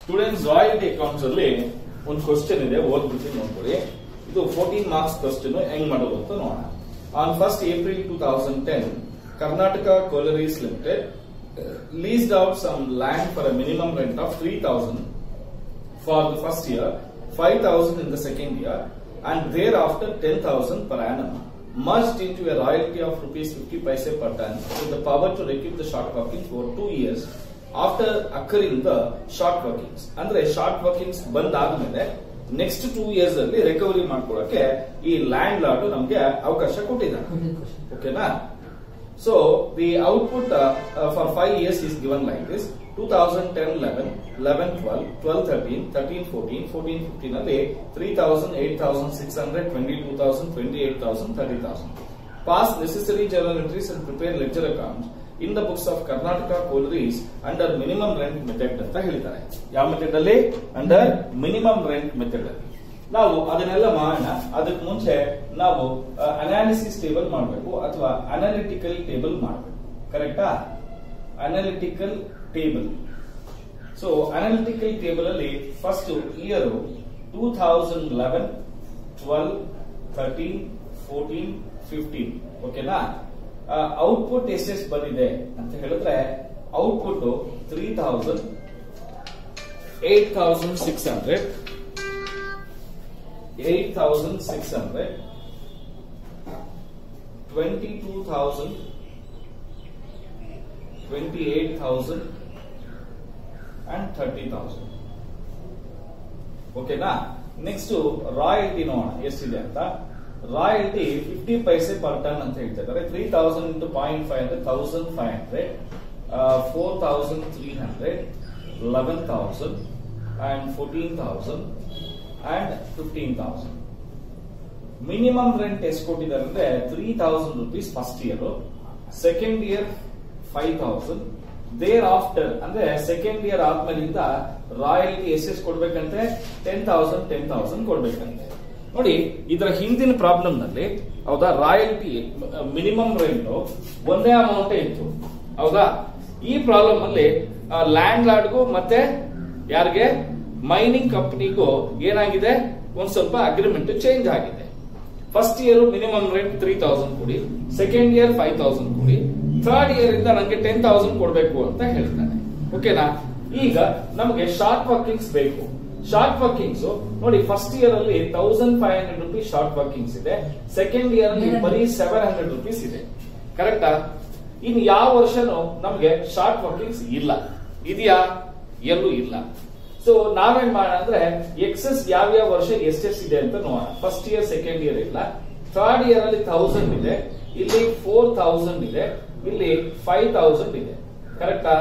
Students royalty accounts ಅಲ್ಲಿ ಒಂದು question ಇದೆ ಓದ್ಬಿಟ್ಟು ನೋಡ್ಕೊಳ್ಳಿ ಇದು ಫೋರ್ಟೀನ್ ಮಾರ್ಕ್ಸ್ ಕ್ವಶನ್ ಹೆಂಗ್ ಮಾಡೋದು ಅಂತ ನೋಡೋಣ on first April two thousand ten Karnataka collieries limited leased out some land for a minimum rent of three thousand for the first year, 5,000 in the second year, and thereafter 10,000 per annum, merged into a royalty of rupees 50 paise per ton with the power to recoup the short working for two years after occurring the short workings. ಅಂದ್ರೆ short workings ಬಂದ್ ಆದ್ಮೇಲೆ next two years ಅಲ್ಲಿ recovery ಮಾಡ್ಕೊಳ್ಳಕ್ಕೆ ಈ landlord ನಮ್ಗೆ ಅವಕಾಶ ಕೊಟ್ಟಿದ್ದಾನೆ ಓಕೆನಾ so the output for five years is given like this two thousand ten eleven eleven twelve twelve thirteen thirteen fourteen fourteen fifteen ಅಲ್ಲಿ three thousand eight thousand six hundred twenty two thousand twenty eight thousand thirty thousand pass necessary journal entries and prepare ledger accounts in the books of Karnataka collieries under minimum rent method ಅಂತ ಹೇಳಿದ್ದಾರೆ ಯಾವ method ಅಲ್ಲಿ under minimum rent method ಅಲ್ಲಿ ನಾವು ಅದನ್ನೆಲ್ಲ ಮಾಡೋಣ ಅದಕ್ಕೆ ಮುಂಚೆ ನಾವು ಅನಾಲಿಸಿಸ್ ಟೇಬಲ್ ಮಾಡಬೇಕು ಅಥವಾ ಅನಾಲಿಟಿಕಲ್ ಟೇಬಲ್ ಮಾಡಬೇಕು ಕರೆಕ್ಟಾ analytical table so analytical table ಅಲ್ಲಿ first year two thousand eleven twelve thirteen fourteen fifteen ಓಕೆನಾ ಔಟ್ಪುಟ್ ಎಷ್ಟೆಷ್ಟು ಬಂದಿದೆ ಅಂತ ಹೇಳಿದ್ರೆ output three thousand eight thousand six hundred 8,600, 22,000, 28,000 and 30,000. ಓಕೆನಾ ನೆಕ್ಸ್ಟ್ ರಾಯಲ್ಟಿ ನೋಡೋಣ ಎಷ್ಟಿದೆ ಅಂತ royalty fifty paise per ton ಅಂತ ಹೇಳ್ತಾ ಇದ್ದಾರೆ three thousand into point five ಅಂದ್ರೆ thousand five hundred four thousand three hundred eleven thousand and fourteen thousand and fifteen thousand minimum rent ಎಷ್ಟು ಕೊಟ್ಟಿದ್ದಾರೆ ಅಂದ್ರೆ three thousand rupees first year second year five thousand thereafter ಅಂದ್ರೆ second year ಆದ್ಮೇಲಿಂದ royalty ಎಷ್ಟೆಷ್ಟು ಕೊಡ್ಬೇಕಂತೆ ten thousand ten thousand ಕೊಡ್ಬೇಕಂತೆ ನೋಡಿ ಇದರ ಹಿಂದಿನ ಪ್ರಾಬ್ಲಮ್ ನಲ್ಲಿ ಹೌದಾ ರಾಯಲ್ಟಿ ಮಿನಿಮಮ್ ರೆಂಟ್ ಒಂದೇ ಅಮೌಂಟ್ ಇತ್ತು ಹೌದಾ ಈ ಪ್ರಾಬ್ಲಮ್ ಅಲ್ಲಿ ಲ್ಯಾಂಡ್ ಲಾರ್ಡ್ಗೂ ಮತ್ತೆ ಯಾರಿಗೆ ಮೈನಿಂಗ್ ಕಂಪನಿಗೂ ಏನಾಗಿದೆ ಒಂದ್ ಸ್ವಲ್ಪ ಅಗ್ರಿಮೆಂಟ್ ಚೇಂಜ್ ಆಗಿದೆ first year minimum rate three thousand ಕೊಡಿ ಸೆಕೆಂಡ್ ಇಯರ್ ಫೈವ್ ತೌಸಂಡ್ ಕೊಡಿ ಥರ್ಡ್ ಇಯರ್ ಇಂದ ನನಗೆ ಟೆನ್ ತೌಸಂಡ್ ಕೊಡಬೇಕು ಅಂತ ಹೇಳ್ತಾನೆ ಓಕೆನಾ ಈಗ ನಮಗೆ ಶಾರ್ಟ್ ವರ್ಕಿಂಗ್ಸ್ ಬೇಕು ಶಾರ್ಟ್ ವರ್ಕಿಂಗ್ಸ್ ನೋಡಿ ಫಸ್ಟ್ ಇಯರ್ ಅಲ್ಲಿ thousand five hundred rupees short workings ಇದೆ ಸೆಕೆಂಡ್ ಇಯರ್ ಅಲ್ಲಿ ಬರೀ ಸೆವೆನ್ ಹಂಡ್ರೆಡ್ ರುಪೀಸ್ ಇದೆ ಕರೆಕ್ಟಾ ಇನ್ ಯಾವ ವರ್ಷನೂ ನಮ್ಗೆ ಶಾರ್ಟ್ ವರ್ಕಿಂಗ್ಸ್ ಇಲ್ಲ ಇದೆಯಾ ಎಲ್ಲೂ ಇಲ್ಲ ಸೊ ನಾವೇನ್ ಮಾಡೋಣ ಅಂದ್ರೆ ಎಕ್ಸೆಸ್ ಯಾವ್ಯಾವ ವರ್ಷ ಎಷ್ಟೆಷ್ಟಿದೆ ಅಂತ ನೋಡೋಣ ಫಸ್ಟ್ ಇಯರ್ ಸೆಕೆಂಡ್ ಇಯರ್ ಇಲ್ಲ ಥರ್ಡ್ ಇಯರ್ ಅಲ್ಲಿ ತೌಸಂಡ್ ಇದೆ ಇಲ್ಲಿ ಫೋರ್ ತೌಸಂಡ್ ಇದೆ ಇಲ್ಲಿ ಫೈವ್ ತೌಸಂಡ್ ಇದೆ ಕರೆಕ್ಟಾ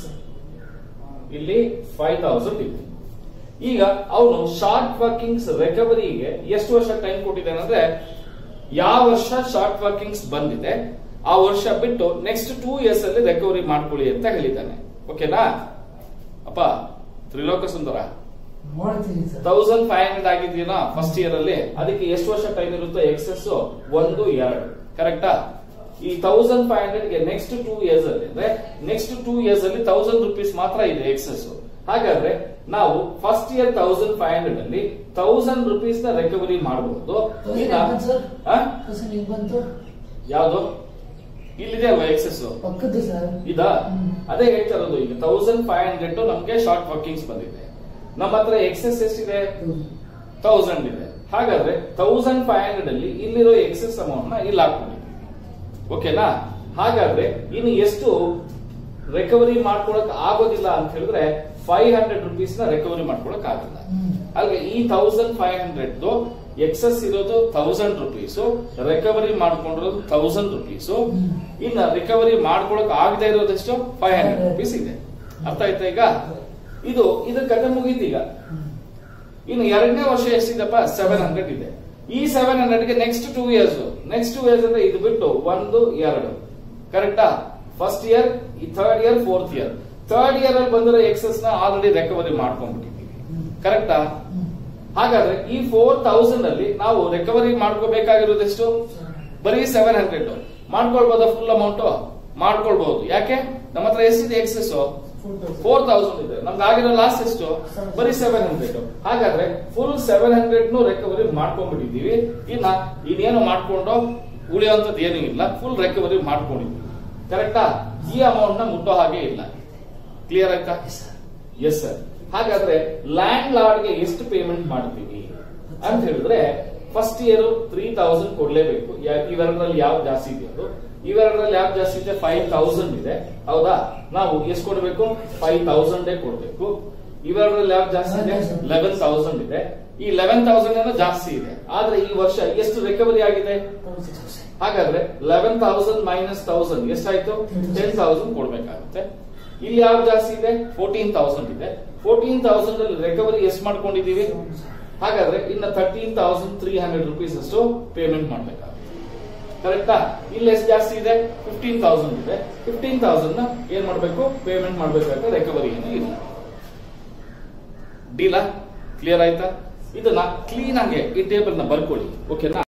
ಇಲ್ಲಿ ಫೈವ್ ತೌಸಂಡ್ ಇದೆ ಈಗ ಅವನು ಶಾರ್ಟ್ ವರ್ಕಿಂಗ್ಸ್ ರಿಕವರಿಗೆ ಎಷ್ಟು ವರ್ಷ ಟೈಮ್ ಕೊಟ್ಟಿದ್ದಾನೆ ಅಂದ್ರೆ ಯಾವ ವರ್ಷ ಶಾರ್ಟ್ ವರ್ಕಿಂಗ್ಸ್ ಬಂದಿದೆ ಆ ವರ್ಷ ಬಿಟ್ಟು ನೆಕ್ಸ್ಟ್ ಟೂ ಇಯರ್ಸ್ ಅಲ್ಲಿ ರಿಕವರಿ ಮಾಡ್ಕೊಳ್ಳಿ ಅಂತ ಹೇಳಿದ್ದಾನೆ ಓಕೆನಾ ಅಪ್ಪ ತ್ರಿಲೋಕ ಸುಂದರ ಮಾಡ್ತೀನಿ ಸರ್ ತೌಸಂಡ್ ಫೈವ್ ಹಂಡ್ರೆಡ್ ಆಗಿದೆಯಾ ಫಸ್ಟ್ ಇಯರ್ ಅಲ್ಲಿ ಅದಕ್ಕೆ ಎಷ್ಟು ವರ್ಷ ಟೈಮ್ ಇರುತ್ತೆ ಎಕ್ಸೆಸ್ ಒಂದು ಎರಡು ಕರೆಕ್ಟಾ ಈ ತೌಸಂಡ್ ಫೈವ್ ಹಂಡ್ರೆಡ್ ಗೆ ನೆಕ್ಸ್ಟ್ ಟೂ ಇಯರ್ಸ್ ಅಲ್ಲಿ ಅಂದ್ರೆ ನೆಕ್ಸ್ಟ್ ಟೂ ಇಯರ್ಸ್ ಅಲ್ಲಿ ತೌಸಂಡ್ ರುಪೀಸ್ ಮಾತ್ರ ಇದೆ ಎಕ್ಸೆಸ್ ಹಾಗಾದ್ರೆ ನಾವು first year thousand five hundred ಅಲ್ಲಿ ತೌಸಂಡ್ ರುಪೀಸ್ ನ ರಿಕವರಿ ಮಾಡಬಹುದು ಈಗ ಸರ್ ಆ? ಸರ್ ಈಗ ಬಂತು ಯಾವ್ದು ಇಲ್ಲಿದೆ ಅಲ್ವಾ ಎಕ್ಸೆಸ್ ಪಕ್ಕದ್ದು ಸರ್ ಇದಾ ಹ್ಮ್. ಅದೇ ಹೇಳ್ತಾ ಇರೋದು ಈಗ ತೌಸಂಡ್ ಫೈವ್ ಹಂಡ್ರೆಡ್ ನಮ್ಗೆ ಶಾರ್ಟ್ ವರ್ಕಿಂಗ್ಸ್ ಬಂದಿದೆ ನಮ್ಮ ಹತ್ರ ಎಕ್ಸೆಸ್ ಎಷ್ಟಿದೆ ತೌಸಂಡ್ ಇದೆ ಹಾಗಾದ್ರೆ ತೌಸಂಡ್ ಫೈವ್ ಹಂಡ್ರೆಡ್ ಅಲ್ಲಿ ಇಲ್ಲಿರೋ ಎಕ್ಸೆಸ್ ಅಮೌಂಟ್ ನ ಇಲ್ಲಿ ಹಾಕೊಂಡಿದ್ದೀವಿ ಓಕೆನಾ ಹಾಗಾದ್ರೆ ಇನ್ನು ಎಷ್ಟು ರಿಕವರಿ ಮಾಡ್ಕೊಳಕ್ ಆಗೋದಿಲ್ಲ ಅಂತ ಹೇಳಿದ್ರೆ ಫೈವ್ ಹಂಡ್ರೆಡ್ ರುಪೀಸ್ ನ ರಿಕವರಿ ಮಾಡ್ಕೊಳಕ್ ಆಗಲ್ಲ ಹ್ಮ್. ಅಲ್ವೇ ಈ ತೌಸಂಡ್ ಫೈವ್ ಹಂಡ್ರೆಡ್ ಎಕ್ಸಸ್ ಇರೋದು ತೌಸಂಡ್ ರುಪೀಸ್ ರಿಕವರಿ ಮಾಡ್ಕೊಂಡಿರೋದು ತೌಸಂಡ್ ರುಪೀಸ್ ಹ್ಮ್. ಇನ್ನ ರಿಕವರಿ ಮಾಡ್ಕೊಳಕ್ ಆಗದೆ ಇರೋದೆಷ್ಟು ಫೈವ್ ಹಂಡ್ರೆಡ್ ರುಪೀಸ್ ಇದೆ ಅರ್ಥ ಆಯ್ತಾ ಈಗ ಇದು ಇದು ಕತೆ ಮುಗೀತು ಈಗ ಹ್ಮ್. ಇನ್ನು ಎರಡನೇ ವರ್ಷ ಎಷ್ಟಿದೆಪ್ಪ ಸೆವೆನ್ ಹಂಡ್ರೆಡ್ ಇದೆ ಈ ಸೆವೆನ್ ಹಂಡ್ರೆಡ್ ಗೆ next two years next two years ಅಂದ್ರೆ ಇದು ಬಿಟ್ಟು ಒಂದು ಎರಡು ಕರೆಕ್ಟಾ ಫಸ್ಟ್ ಇಯರ್ ಈ third year fourth year third year ಅಲ್ಲಿ ಬಂದಿರೋ ಎಕ್ಸಸ್ ನ ಆಲ್ರೆಡಿ ರಿಕವರಿ ಮಾಡ್ಕೊಂಡ್ಬಿಟ್ಟಿದ್ದೀವಿ ಹ್ಮ್. ಕರೆಕ್ಟಾ ಹ್ಮ್. ಹಾಗಾದ್ರೆ ಈ ಫೋರ್ ತೌಸಂಡ್ ಅಲ್ಲಿ ನಾವು ರಿಕವರಿ ಮಾಡ್ಕೋಬೇಕಾಗಿರೋದೆಷ್ಟು ಬರೀ ಸೆವೆನ್ ಹಂಡ್ರೆಡ್ ಮಾಡ್ಕೊಳ್ಬೋದಾ ಫುಲ್ ಅಮೌಂಟ್ ಮಾಡ್ಕೊಳ್ಬಹುದು ಯಾಕೆ ನಮ್ಮ ಹತ್ರ ಎಷ್ಟಿದೆ ಎಕ್ಸೆಸ್ ಫೋರ್ ತೌಸಂಡ್ ಇದೆ ನಮ್ಗೆ ಆಗಿರೋ ಲಾಸ್ ಎಷ್ಟು ಬರೀ ಸೆವೆನ್ ಹಂಡ್ರೆಡ್ ಹಾಗಾದ್ರೆ ಫುಲ್ ಸೆವೆನ್ ಹಂಡ್ರೆಡ್ ನು ರಿಕವರಿ ಮಾಡ್ಕೊಂಡ್ಬಿಟ್ಟಿದೀವಿ ಇನ್ನ ಇನ್ನೇನು ಮಾಡ್ಕೊಂಡು ಉಳಿಯುವಂತದ್ದು ಏನೂ ಇಲ್ಲ ಫುಲ್ ರಿಕವರಿ ಮಾಡ್ಕೊಂಡಿದ್ವಿ ಕರೆಕ್ಟಾ ಈ ಅಮೌಂಟ್ ನ ಮುಟ್ಟೋ ಹಾಗೆ ಇಲ್ಲ ಕ್ಲಿಯರ್ ಆಯ್ತಾ ಎಸ್ ಸರ್ ಹಾಗಾದ್ರೆ ಲ್ಯಾಂಡ್ ಲಾರ್ಡ್ಗೆ ಎಷ್ಟು ಪೇಮೆಂಟ್ ಮಾಡ್ತೀವಿ ಅಂತ ಹೇಳಿದ್ರೆ ಫಸ್ಟ್ ಇಯರ್ ತ್ರೀ ತೌಸಂಡ್ ಕೊಡ್ಲೇಬೇಕು ಯಾ- ಇವೆರಡರಲ್ಲಿ ಯಾವ್ದು ಜಾಸ್ತಿ ಇದೆ ಅದು ಇವೆರಡರಲ್ಲಿ ಯಾವ್ದು ಜಾಸ್ತಿ ಇದೆ ಫೈವ್ ತೌಸಂಡ್ ಇದೆ ಹೌದಾ ನಾವು ಎಷ್ಟು ಕೊಡ್ಬೇಕು ಫೈವ್ ತೌಸಂಡ್ ಕೊಡ್ಬೇಕು ಇವೆರಡರಲ್ಲಿ ಯಾವ್ದು ಜಾಸ್ತಿ ಇದೆ ಲೆವೆನ್ ತೌಸಂಡ್ ಇದೆ ಈ ಲೆವೆನ್ ತೌಸಂಡ್ ಏನೋ ಜಾಸ್ತಿ ಇದೆ ಆದ್ರೆ ಈ ವರ್ಷ ಎಷ್ಟು ರಿಕವರಿ ಆಗಿದೆ ಹಾಗಾದ್ರೆ ಲೆವೆನ್ ತೌಸಂಡ್ ಮೈನಸ್ ತೌಸಂಡ್ ಎಷ್ಟಾಯ್ತು ಟೆನ್ ತೌಸಂಡ್ ಕೊಡ್ಬೇಕಾಗುತ್ತೆ ಇಲ್ಲಿ ಯಾವ್ದು ಜಾಸ್ತಿ ಇದೆ ಫೋರ್ಟೀನ್ ತೌಸಂಡ್ ಇದೆ ಫೋರ್ಟೀನ್ ತೌಸಂಡ್ ಅಲ್ಲಿ ರಿಕವರಿ ಎಷ್ಟು ಮಾಡ್ಕೊಂಡಿದೀವಿ ಹಾಗಾದ್ರೆ ಇನ್ನ thirteen thousand three hundred rupees ಅಷ್ಟು ಪೇಮೆಂಟ್ ಮಾಡ್ಬೇಕಾಗುತ್ತೆ ಕರೆಕ್ಟಾ ಇಲ್ಲಿ ಎಷ್ಟು ಜಾಸ್ತಿ ಇದೆ ಫಿಫ್ಟೀನ್ ತೌಸಂಡ್ ಇದೆ ಫಿಫ್ಟೀನ್ ತೌಸಂಡ್ ನ ಏನ್ ಮಾಡ್ಬೇಕು ಪೇಮೆಂಟ್ ಮಾಡ್ಬೇಕಾದ್ರೆ ರಿಕವರಿ ಏನು ಇಲ್ಲ ಡೀಲಾ ಕ್ಲಿಯರ್ ಆಯ್ತಾ ಇದನ್ನ ಕ್ಲೀನ್ ಆಗಿ ಈ ಟೇಬಲ್ ನ ಬರ್ಕೊಳ್ಳಿ ಓಕೆನಾ